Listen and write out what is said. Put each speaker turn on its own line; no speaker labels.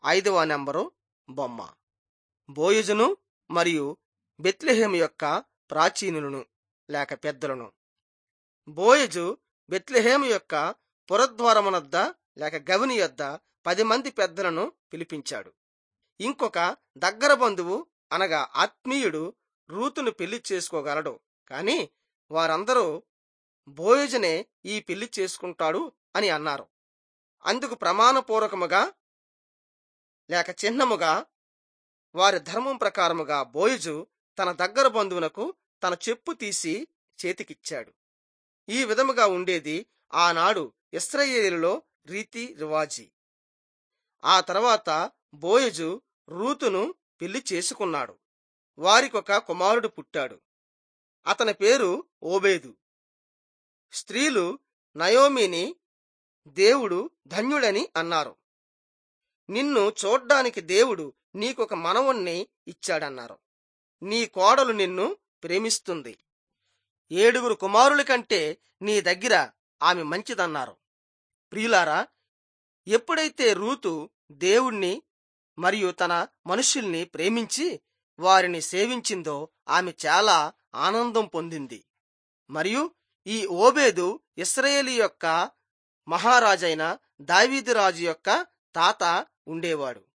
ఐదవ నెంబరు బొమ్మ బోయజును మరియు బెత్లెహేము యొక్క ప్రాచీనులను లేక పెద్దలను బోయజు బెత్లెహేము యొక్క పురద్వారమునద్ద లేక గవిని యొద్ద పది మంది పెద్దలను పిలిపించాడు ఇంకొక దగ్గర బంధువు అనగా ఆత్మీయుడు రూతును పెళ్లి చేసుకోగలడు కాని వారందరూ బోయజునే ఈ పెళ్లి చేసుకుంటాడు అని అన్నారు అందుకు ప్రమాణపూర్వకముగా లేక చిహ్నముగా వారి ధర్మం ప్రకారముగా బోయజు తన దగ్గర బంధువునకు తన చెప్పు తీసి చేతికిచ్చాడు ఈ విధముగా ఉండేది ఆనాడు ఇస్రాయేలులో రీతి రివాజీ ఆ తర్వాత బోయజు రూతును పెళ్లి చేసుకున్నాడు వారికొక కుమారుడు పుట్టాడు అతని పేరు ఓబేదు స్త్రీలు నయోమిని దేవుడు ధన్యుడని అన్నారు నిన్ను చూడ్డానికి దేవుడు నీకొక మనవణ్ణి ఇచ్చాడన్నారు నీ కోడలు నిన్ను ప్రేమిస్తుంది ఏడుగురు కుమారుల కంటే నీ దగ్గర ఆమె మంచిదన్నారు ప్రియులారా ఎప్పుడైతే రూతు దేవుణ్ణి మరియు తన మనుషుల్ని ప్రేమించి వారిని సేవించిందో ఆమె చాలా ఆనందం పొందింది మరియు ఈ ఓబేదు ఇస్రాయేలీ యొక్క మహారాజైన దావీదు రాజు యొక్క తాత ఉండేవాడు